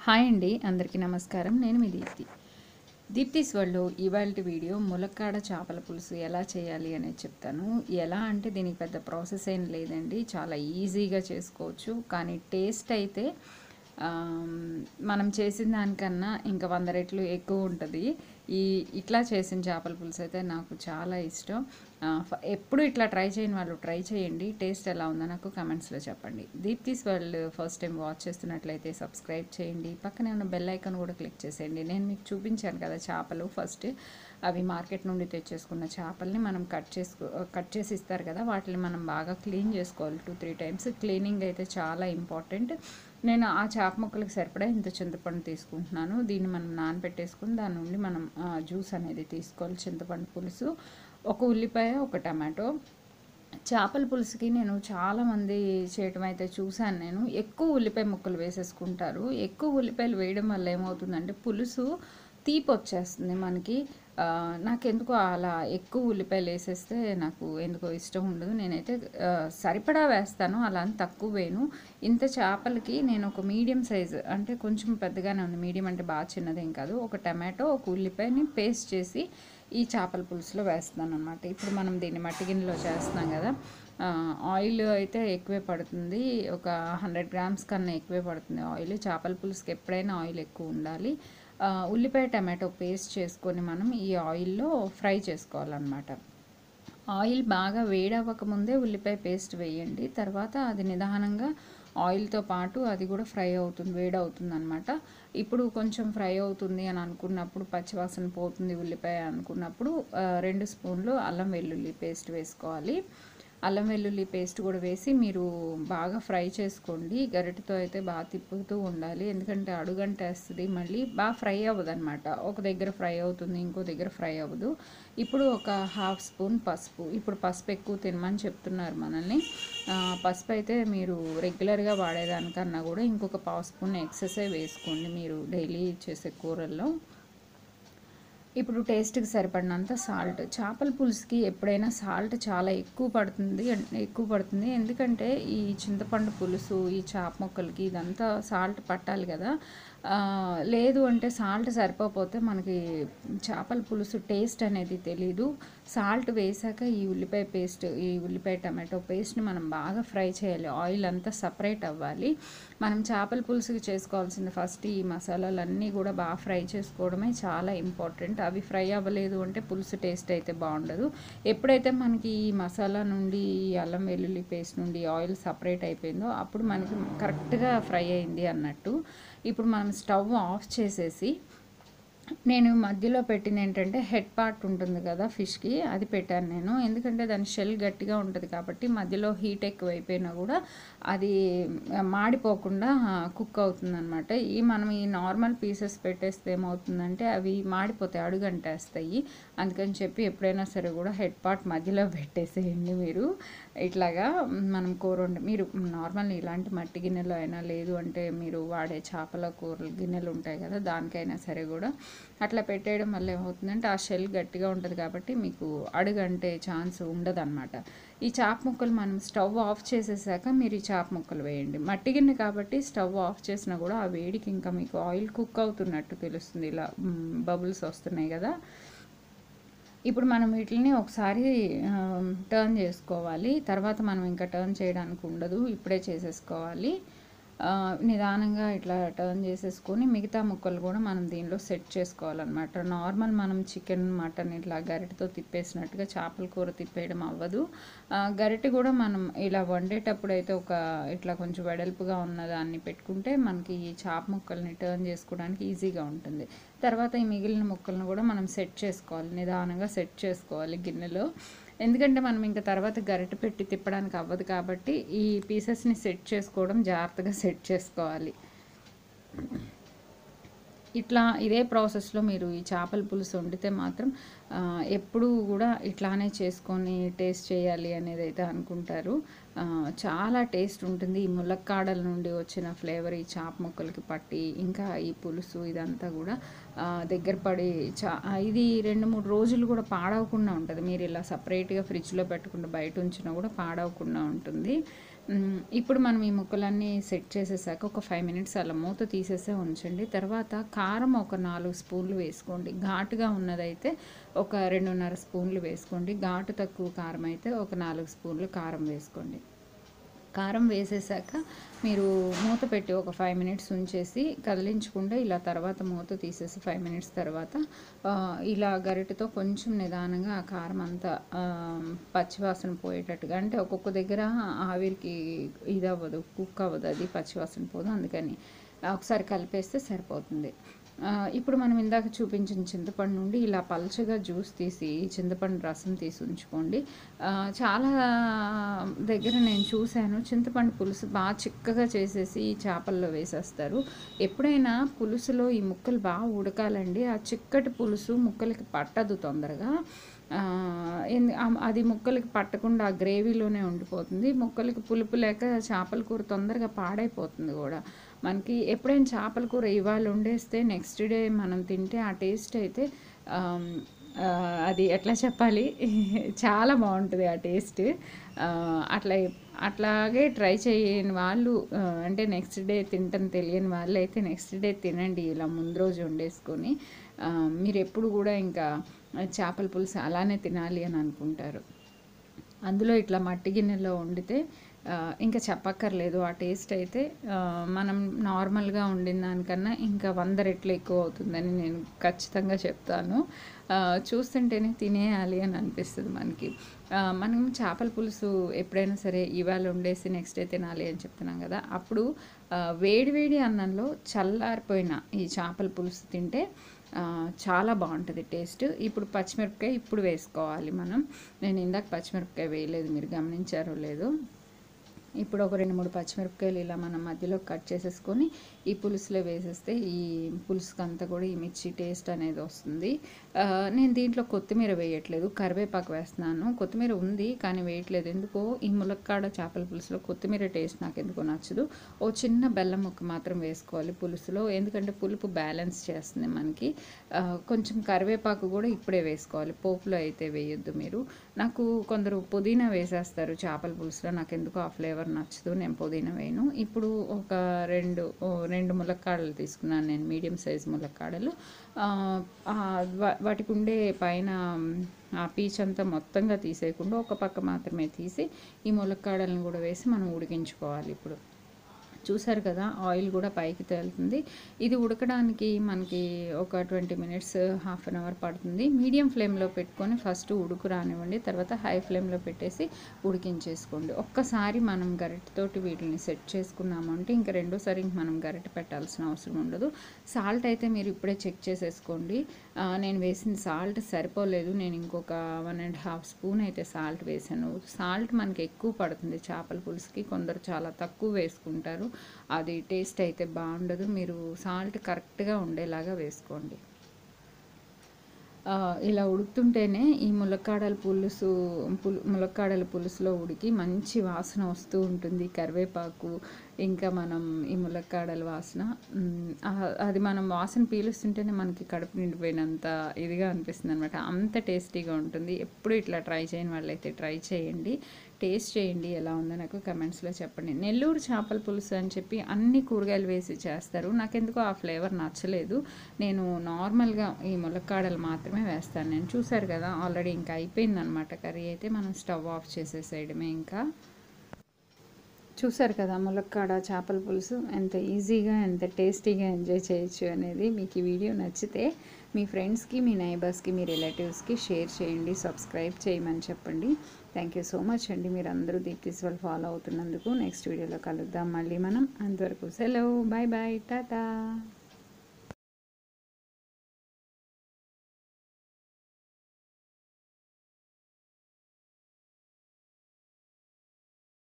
hi అండి అందరికీ నమస్కారం నేను మీ దీప్తి దీప్తిస్ వరల్డ్లో ఇవాళ వీడియో ములక్కాడ చేపల పులుసు ఎలా చేయాలి అనేది చెప్తాను ఎలా అంటే దీనికి పెద్ద ప్రాసెస్ ఏం లేదండి చాలా ఈజీగా చేసుకోవచ్చు కానీ టేస్ట్ అయితే ఆమ్, మనం చేసిన దానికన్నా ఇంకా వంద రెట్లు ఎక్కువ ఉంటుంది ఈ ఇట్లా చేసిన చేపల పులుసు అయితే నాకు చాలా ఇష్టం ఆ, ఫ- ఎప్పుడు ఇట్లా ట్రై చేయని వాళ్ళు ట్రై చేయండి టేస్ట్ ఎలా ఉందో నాకు కమెంట్స్లో చెప్పండి Deepti's world first time watch చేస్తున్నట్లయితే సబ్స్క్రైబ్ చేయండి పక్కనే ఉన్న బెల్ ఐకాన్ కూడా క్లిక్ చేసేయండి నేను మీకు చూపించాను కదా చేపలు ఫస్ట్ అవి మార్కెట్ నుండి తెచ్చేసుకున్న చేపల్ని మనం కట్ చేసుకో కట్ చేసి ఇస్తారు కదా వాటిని మనం బాగా క్లీన్ చేసుకోవాలి టూ త్రీ టైమ్స్ క్లీనింగ్ అయితే చాలా ఇంపార్టెంట్ నేను ఆ చేప ముక్కలకు సరిపడా ఇంత చింతపండు తీసుకుంటున్నాను దీన్ని మనం నానబెట్టేసుకుని దాని నుండి మనం జ్యూస్ అనేది తీసుకోవాలి చింతపండు పులుసు ఒక ఉల్లిపాయ ఒక టమాటో చేపల పులుసుకి నేను చాలామంది చేయటం అయితే చూశాను నేను ఎక్కువ ఉల్లిపాయ ముక్కలు వేసేసుకుంటారు ఎక్కువ ఉల్లిపాయలు వేయడం వల్ల ఏమవుతుందంటే పులుసు తీపి వచ్చేస్తుంది మనకి ఆ, నాకెందుకో అలా ఎక్కువ ఉల్లిపాయలు వేసేస్తే నాకు ఎందుకో ఇష్టం ఉండదు నేనైతే ఆ, సరిపడా వేస్తాను అలా అని తక్కువ వేయను ఇంత చేపలకి నేను ఒక మీడియం సైజు అంటే కొంచెం పెద్దగానే ఉంది మీడియం అంటే బాగా చిన్నదేం కాదు ఒక టమాటో ఒక ఉల్లిపాయని పేస్ట్ చేసి ఈ చేపల పులుసులో వేస్తున్నాను అనమాట ఇప్పుడు మనం దీన్ని మట్టి గిన్నెలో చేస్తున్నాం కదా ఆ, ఆయిల్ అయితే ఎక్కువే పడుతుంది ఒక హండ్రెడ్ గ్రామ్స్ కన్నా ఎక్కువే పడుతుంది ఆయిల్ చేపల పులుసుకి ఎప్పుడైనా ఆయిల్ ఎక్కువ ఉండాలి ఆ, ఉల్లిపాయ టమాటో పేస్ట్ చేసుకొని మనం ఈ ఆయిల్లో ఫ్రై చేసుకోవాలన్నమాట ఆయిల్ బాగా వేడవ్వక ముందే ఉల్లిపాయ పేస్ట్ వేయండి తర్వాత అది నిదానంగా ఆయిల్తో పాటు అది కూడా ఫ్రై అవుతుంది వేడవుతుంది అనమాట ఇప్పుడు కొంచెం ఫ్రై అవుతుంది అని అనుకున్నప్పుడు పచ్చివాసన పోతుంది ఉల్లిపాయ అనుకున్నప్పుడు ఆ, రెండు స్పూన్లు అల్లం వెల్లుల్లి పేస్ట్ వేసుకోవాలి అల్లం వెల్లుల్లి పేస్ట్ కూడా వేసి మీరు బాగా ఫ్రై చేసుకోండి గరిటతో అయితే బాగా తిప్పుతూ ఉండాలి ఎందుకంటే అడుగంటేస్తుంది మళ్ళీ బాగా ఫ్రై అవ్వదు అనమాట ఒక దగ్గర ఫ్రై అవుతుంది ఇంకో దగ్గర ఫ్రై అవ్వదు ఇప్పుడు ఒక హాఫ్ స్పూన్ పసుపు ఇప్పుడు పసుపు ఎక్కువ తినమని చెప్తున్నారు మనల్ని ఆ, పసుపు అయితే మీరు రెగ్యులర్గా వాడేదానికన్నా కూడా ఇంకొక పావు స్పూన్ ఎక్సెసే వేసుకోండి మీరు డైలీ చేసే కూరల్లో ఇప్పుడు టేస్ట్కి సరిపడినంత సాల్ట్ చేపల పులుసుకి ఎప్పుడైనా సాల్ట్ చాలా ఎక్కువ పడుతుంది అన్- ఎక్కువ పడుతుంది ఎందుకంటే ఈ చింతపండు పులుసు ఈ చేప ముక్కలకి ఇదంతా సాల్ట్ పట్టాలి కదా ఆ, లేదు అంటే సాల్ట్ సరిపోతే మనకి చేపల పులుసు టేస్ట్ అనేది తెలీదు సాల్ట్ వేసాక ఈ ఉల్లిపాయ పేస్ట్ ఈ ఉల్లిపాయ టమాటో పేస్ట్ని మనం బాగా ఫ్రై చేయాలి ఆయిల్ అంతా సపరేట్ అవ్వాలి మనం చేపల పులుసుకి చేసుకోవాల్సింది ఫస్ట్ ఈ మసాలాలన్నీ కూడా బాగా ఫ్రై చేసుకోవడమే చాలా ఇంపార్టెంట్ అవి ఫ్రై అవ్వలేదు అంటే పులుసు టేస్ట్ అయితే బాగుండదు ఎప్పుడైతే మనకి ఈ మసాలా నుండి ఈ అల్లం వెల్లుల్లి పేస్ట్ నుండి ఆయిల్ సపరేట్ అయిపోయిందో అప్పుడు మనకి కరెక్ట్గా ఫ్రై అయింది అన్నట్టు ఇప్పుడు మనం స్టవ్ ఆఫ్ చేసేసి నేను మధ్యలో పెట్టిన ఏంటంటే హెడ్ పార్ట్ ఉంటుంది కదా ఫిష్కి అది పెట్టాను నేను ఎందుకంటే దాని షెల్ గట్టిగా ఉంటుంది కాబట్టి మధ్యలో హీట్ ఎక్కువ అయిపోయినా కూడా అది మాడిపోకుండా కుక్ అవుతుంది అనమాట ఈ మనం ఈ నార్మల్ పీసెస్ పెట్టేస్తే ఏమవుతుందంటే అవి మాడిపోతాయి అడుగంటేస్తాయి అందుకని చెప్పి ఎప్పుడైనా సరే కూడా హెడ్ పార్ట్ మధ్యలో పెట్టేసేయండి మీరు ఇట్లాగా మనం కూర వండి మీరు నార్మల్ ఇలాంటి మట్టి గిన్నెలో అయినా లేదు అంటే మీరు వాడే చేపల కూరలు గిన్నెలు ఉంటాయి కదా దానికైనా సరే కూడా అట్లా పెట్టేయడం వల్ల ఏమవుతుందంటే ఆ షెల్ గట్టిగా ఉంటుంది కాబట్టి మీకు అడుగంటే ఛాన్స్ ఉండదు ఈ చాప ముక్కలు మనం స్టవ్ ఆఫ్ చేసేసాక మీరు ఈ చాప ముక్కలు వేయండి మట్టి గిన్నె కాబట్టి స్టవ్ ఆఫ్ చేసినా కూడా ఆ వేడికి ఇంకా మీకు ఆయిల్ కుక్ అవుతున్నట్టు తెలుస్తుంది ఇలా బబుల్స్ వస్తున్నాయి కదా ఇప్పుడు మనం వీటిని ఒకసారి టర్న్ చేసుకోవాలి తర్వాత మనం ఇంకా టర్న్ చేయడానికి ఉండదు ఇప్పుడే చేసేసుకోవాలి ఆ, నిదానంగా ఇట్లా టర్న్ చేసేసుకొని మిగతా ముక్కలు కూడా మనం దీనిలో సెట్ చేసుకోవాలన్నమాట నార్మల్ మనం చికెన్ మటన్ ఇట్లా గరిటెతో తిప్పేసినట్టుగా చేపల కూర తిప్పేయడం అవ్వదు ఆ, గరిటె కూడా మనం ఇలా వండేటప్పుడు అయితే ఒక ఇట్లా కొంచెం వెడల్పుగా ఉన్న దాన్ని పెట్టుకుంటే మనకి ఈ చేప ముక్కల్ని టర్న్ చేసుకోవడానికి ఈజీగా ఉంటుంది తర్వాత ఈ మిగిలిన ముక్కలను కూడా మనం సెట్ చేసుకోవాలి నిదానంగా సెట్ చేసుకోవాలి గిన్నెలో ఎందుకంటే మనం ఇంకా తర్వాత గరిటె పెట్టి తిప్పడానికి అవ్వదు కాబట్టి ఈ పీసెస్ని సెట్ చేసుకోవడం జాగ్రత్తగా సెట్ చేసుకోవాలి ఇట్లా ఇదే ప్రాసెస్లో మీరు ఈ చేపల పులుసు వండితే మాత్రం ఆ, ఎప్పుడూ కూడా ఇట్లానే చేసుకొని టేస్ట్ చేయాలి అనేది అయితే అనుకుంటారు ఆ, చాలా టేస్ట్ ఉంటుంది ఈ ములక్కాడల నుండి వచ్చిన ఫ్లేవర్ ఈ చేప ముక్కలకి పట్టి ఇంకా ఈ పులుసు ఇదంతా కూడా ఆ, దగ్గర పడి చా ఇది రెండు మూడు రోజులు కూడా పాడవకుండా ఉంటుంది మీరు ఇలా సపరేట్గా ఫ్రిడ్జ్లో పెట్టకుండా బయట ఉంచినా కూడా పాడవకుండా ఉంటుంది మ్, ఇప్పుడు మనం ఈ ముక్కలన్నీ సెట్ చేసేసాక ఒక ఫైవ్ మినిట్స్ అలా మూత తీసేసే ఉంచండి తర్వాత కారం ఒక నాలుగు స్పూన్లు వేసుకోండి ఘాటుగా ఉన్నదైతే ఒక రెండున్నర స్పూన్లు వేసుకోండి ఘాటు తక్కువ కారం అయితే ఒక నాలుగు స్పూన్లు కారం వేసుకోండి కారం వేసేసాక మీరు మూత పెట్టి ఒక ఫైవ్ మినిట్స్ ఉంచేసి కదిలించకుండా ఇలా తర్వాత మూత తీసేసి ఫైవ్ మినిట్స్ తర్వాత ఆ, ఇలా గరిటెతో కొంచెం నిదానంగా ఆ కారం అంతా ఆ, పచ్చివాసన పోయేటట్టుగా అంటే ఒక్కొక్క దగ్గర ఆవిరికి ఇది అవ్వదు కుక్ అవ్వదు అది పచ్చివాసన పోదు అందుకని ఒకసారి కలిపేస్తే సరిపోతుంది ఆ, ఇప్పుడు మనం ఇందాక చూపించిన చింతపండు నుండి ఇలా పల్చగా జ్యూస్ తీసి చింతపండు రసం తీసి ఉంచుకోండి ఆ, చాలా దగ్గర నేను చూశాను చింతపండు పులుసు బాగా చిక్కగా చేసేసి ఈ చేపల్లో వేసేస్తారు ఎప్పుడైనా పులుసులో ఈ ముక్కలు బాగా ఉడకాలండి ఆ చిక్కటి పులుసు ముక్కలకి పట్టదు తొందరగా ఆ, ఎందు- ఆ- అది ముక్కలకి పట్టకుండా ఆ గ్రేవీలోనే ఉండిపోతుంది ముక్కలకి పులుపు లేక చేపల కూర తొందరగా పాడైపోతుంది కూడా మనకి ఎప్పుడైనా చేపల కూర ఇవాళ వండేస్తే నెక్స్ట్ డే మనం తింటే ఆ టేస్ట్ అయితే ఆమ్, ఆ, అది ఎట్లా చెప్పాలి చాలా బాగుంటుంది ఆ టేస్ట్ ఆ, అట్లా అట్లాగే ట్రై చేయని వాళ్ళు ఆ, అంటే నెక్స్ట్ డే తింటం తెలియని వాళ్ళు అయితే నెక్స్ట్ డే తినండి ఇలా ముందు రోజు వండేసుకొని ఆ, మీరు ఎప్పుడు కూడా ఇంకా చేపల పులుసు అలానే తినాలి అని అనుకుంటారు అందులో ఇట్లా మట్టి గిన్నెలో వండితే ఆ, ఇంకా చెప్పక్కర్లేదు ఆ టేస్ట్ అయితే ఆ, మనం నార్మల్గా వండిన దానికన్నా ఇంకా వంద రెట్లు ఎక్కువ అవుతుందని నేను ఖచ్చితంగా చెప్తాను ఆ, చూస్తుంటేనే తినేయాలి అని అనిపిస్తుంది మనకి ఆ, మనం చేపల పులుసు ఎప్పుడైనా సరే ఇవాళ వండేసి నెక్స్ట్ డే తినాలి అని చెప్తున్నాం కదా అప్పుడు ఆ, వేడి వేడి అన్నంలో చల్లారిపోయిన ఈ చేపల పులుసు తింటే ఆ, చాలా బాగుంటుంది టేస్ట్ ఇప్పుడు పచ్చిమిరపకాయ ఇప్పుడు వేసుకోవాలి మనం నేను ఇందాక పచ్చిమిరపకాయ వేయలేదు మీరు గమనించారో లేదో ఇప్పుడు ఒక రెండు మూడు పచ్చిమిరపకాయలు ఇలా మనం మధ్యలో కట్ చేసేసుకొని ఈ పులుసులో వేసేస్తే ఈ పులుసుకి అంతా కూడా ఈ మిర్చి టేస్ట్ అనేది వస్తుంది ఆ, నేను దీంట్లో కొత్తిమీర వేయట్లేదు కరివేపాకు వేస్తున్నాను కొత్తిమీర ఉంది కానీ వేయట్లేదు ఎందుకో ఈ ములక్కాడ చేపల పులుసులో కొత్తిమీర టేస్ట్ నాకు ఎందుకో నచ్చదు ఓ చిన్న బెల్లం ముక్క మాత్రం వేసుకోవాలి పులుసులో ఎందుకంటే పులుపు బ్యాలెన్స్ చేస్తుంది మనకి ఆ, కొంచెం కరివేపాకు కూడా ఇప్పుడే వేసుకోవాలి పోపులో అయితే వేయొద్దు మీరు నాకు కొందరు పుదీనా వేసేస్తారు చేపల పులుసులో నాకు ఎందుకో ఆ ఫ్లేవర్ నచ్చదు నేను పుదీనా వేయను ఇప్పుడు ఒక రెండు ఓ రెండు ములక్కాడలు తీసుకున్నాను నేను మీడియం సైజ్ ములక్కాడలు ఆ, ఆ, వా- వాటికి ఉండే పైన ఆ పీచ్ అంతా మొత్తంగా తీసేయకుండా ఒక పక్క మాత్రమే తీసి ఈ ములక్కాడలను కూడా వేసి మనం ఉడికించుకోవాలి ఇప్పుడు చూసారు కదా ఆయిల్ కూడా పైకి తేలుతుంది ఇది ఉడకడానికి మనకి ఒక twenty minutes half an hour పడుతుంది మీడియం ఫ్లేమ్లో పెట్టుకొని ఫస్ట్ ఉడుకు రానివ్వండి తర్వాత హై ఫ్లేమ్లో పెట్టేసి ఉడికించేసుకోండి ఒక్కసారి మనం గరిటెతోటి వీటిని సెట్ చేసుకున్నాము అంటే ఇంకా రెండోసారి ఇంక మనం గరిటె పెట్టాల్సిన అవసరం ఉండదు సాల్ట్ అయితే మీరు ఇప్పుడే చెక్ చేసేసుకోండి ఆ, నేను వేసిన సాల్ట్ సరిపోలేదు నేను ఇంకొక వన్ అండ్ హాఫ్ స్పూన్ అయితే సాల్ట్ వేసాను సాల్ట్ మనకి ఎక్కువ పడుతుంది చేపల పులుసుకి కొందరు చాలా తక్కువ వేసుకుంటారు అది టేస్ట్ అయితే బాగుండదు మీరు సాల్ట్ కరెక్ట్గా ఉండేలాగా వేసుకోండి ఆ, ఇలా ఉడుకుతుంటేనే ఈ ములక్కాడల పులుసు పులు ములక్కాడల పులుసులో ఉడికి మంచి వాసన వస్తూ ఉంటుంది కరివేపాకు ఇంకా మనం ఈ ములక్కాడల వాసన మ్, ఆ- అది మనం వాసన పీలుస్తుంటేనే మనకి కడుపు నిండిపోయినంత ఇదిగా అనిపిస్తుంది అనమాట అంత టేస్టీగా ఉంటుంది ఎప్పుడు ఇట్లా ట్రై చేయని వాళ్ళైతే ట్రై చేయండి టేస్ట్ చేయండి ఎలా ఉందో నాకు కమెంట్స్లో చెప్పండి నెల్లూరు చేపల పులుసు అని చెప్పి అన్ని కూరగాయలు వేసి చేస్తారు నాకెందుకో ఆ ఫ్లేవర్ నచ్చలేదు నేను నార్మల్గా ఈ ములక్కాడలు మాత్రమే వేస్తాను నేను చూసారు కదా ఆల్రెడీ ఇంకా అయిపోయింది అనమాట కర్రీ అయితే మనం స్టవ్ ఆఫ్ చేసేసేయడమే ఇంకా చూసారు కదా ములక్కాడ చేపల పులుసు ఎంత ఈజీగా ఎంత టేస్టీగా ఎంజాయ్ చేయొచ్చు అనేది మీకు ఈ వీడియో నచ్చితే మీ ఫ్రెండ్స్కి మీ నైబర్స్కి మీ రిలేటివ్స్కి షేర్ చేయండి సబ్స్క్రైబ్ చేయమని చెప్పండి థ్యాంక్ యూ సో మచ్ అండి మీరు అందరూ దీప్తిస్ వాళ్ళు ఫాలో అవుతున్నందుకు నెక్స్ట్ వీడియోలో కలుద్దాం మళ్ళీ మనం అంతవరకు సెలవు బాయ్ బాయ్ టాటా